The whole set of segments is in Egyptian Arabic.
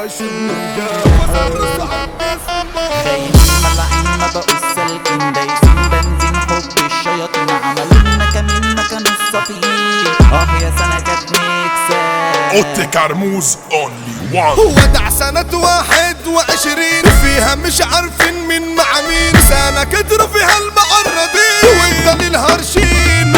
فاش بنرجع خاينين ملعين ما بقوا سالكين دايسين بنزين حب الشياطين عملوا لنا كمين مكان الصفين اه يا سنة كانت ميكسات اوتي كرموز اونلي وان ودع سنة واحد وعشرين فيها مش عارفين مين مع مين سنة كتر فيها المقربين وانت للهرشين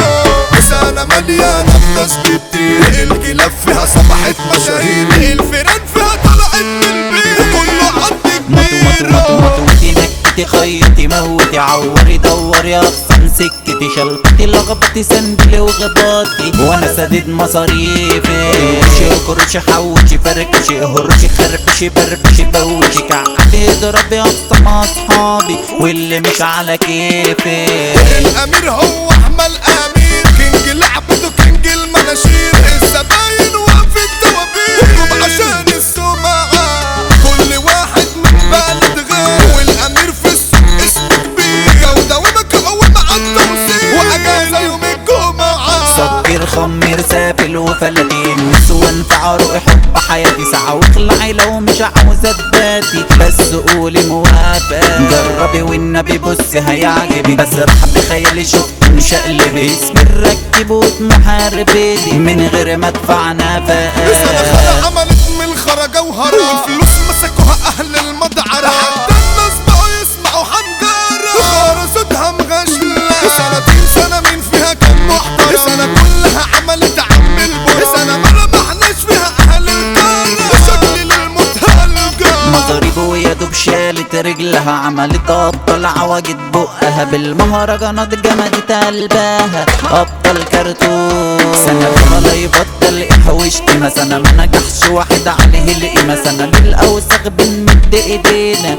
سنة مليانة بناس كتير الكلاب فيها صبحت مشاهير الفيران فيها طلعت من البيت كله عد ماتوا ماتوا ماتوا كبير ماتوا ودي نكتي خيطي موتي عوري دوري اقسم سكتي شلقتي لخبطي سندلي وغباطي وانا سديد مصاريفي رمشي كرشي حوشي فركشي هرشي خربشي بربشي بوشي كعبي ضربي اقسم اصحابي واللي مش على كيفي الامير هو احمد امير كينج لعبته كينج المناشير الزباين وقف التوابير عشان السمعة كل واحد من بلد غير والامير في السوق اسمه كبير جودة ومكعوب مع التوصيل واجازة يوم الجمعة صبير خمير سافل وفلاتين نسوان في عروق حب حياتي ساعة واخلعي لو مش عاوزة تباتي بس قولي موافقة جربي والنبي بصي هيعجبك بس راح بخيالي شفت مشقلبي اسم الركب ومحاربي من غير ما ادفع سنة نفقة خلا عملت من الخرا جوهرة والفلوس مسكوها أهل المدعرة حتى الناس بقوا يسمعوا حنجرة خارة صوتها مغشلة سنتين سنة مين فيها كان محترم سنة كلها عملت عم البر سنة ما لمحناش فيها أهل القارة شكل للموت هلقة مضارب ويا دوب شالت رجلها عملت ابطال عوجت بقها بالمهرجانات جمدت قلبها ابطال كرتون سنة ولا يبطل حوشتنا سنة ما نجحش واحد عليه القيمة سنة للأوسخ بنمد ايدينا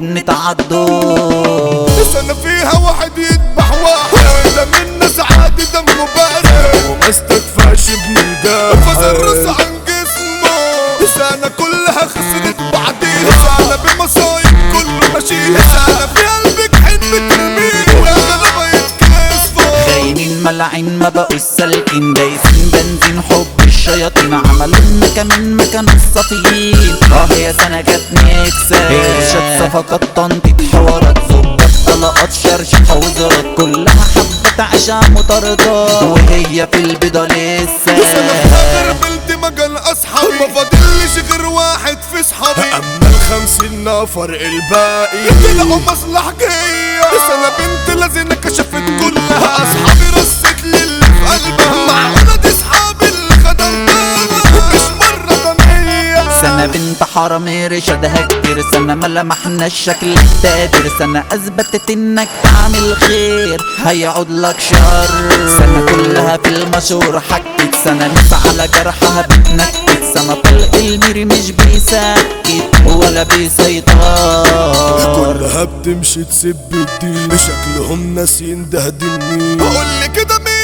وبنتعضوا سنة فيها واحد يذبح واحد ده من ناس عادي دمه بارد وما استكفاش ابن الجاب فزرس عن جسمه سنة كلها خسرت بعدين سنة بمصايب كله ماشي سنة في قلبك حين بترميه والغلبة يتكسفوا خاينين ملعين ما بقوا سالكين دايسين بنزين حب الشياطين عملوا لنا كمان مكان الصفيين اه يا سنة جت نكسة ارشاد صفقات تنطيط حوارات زبدة طلقات شرشحة وزارات كلها حبة عشا مطاردات وهي في البيضة لسه سنة في آخر بلدي مجال أصحابي ما فاضلش غير واحد في صحابي أما الخمسين نفر الباقي طلعوا مصلحجية سنة بنت لذينة كشفت كلها أصحابي رست لي اللي في قلبها معقولة دي صحابي اللي خدمتها مش مرة ضمية سنة بنت حرامي رشدها كتير سنة ما لمحناش شكلك تقدر سنة اثبتت انك تعمل خير هيعود لك شر سنة كلها في المشهور حكت سنة ناس على جرحها بتنكت سنة طلق الميري مش بيسكت ولا بيسيطر كلها بتمشي تسب الدين شكلهم ناسين ده دين مين قول لي كده مين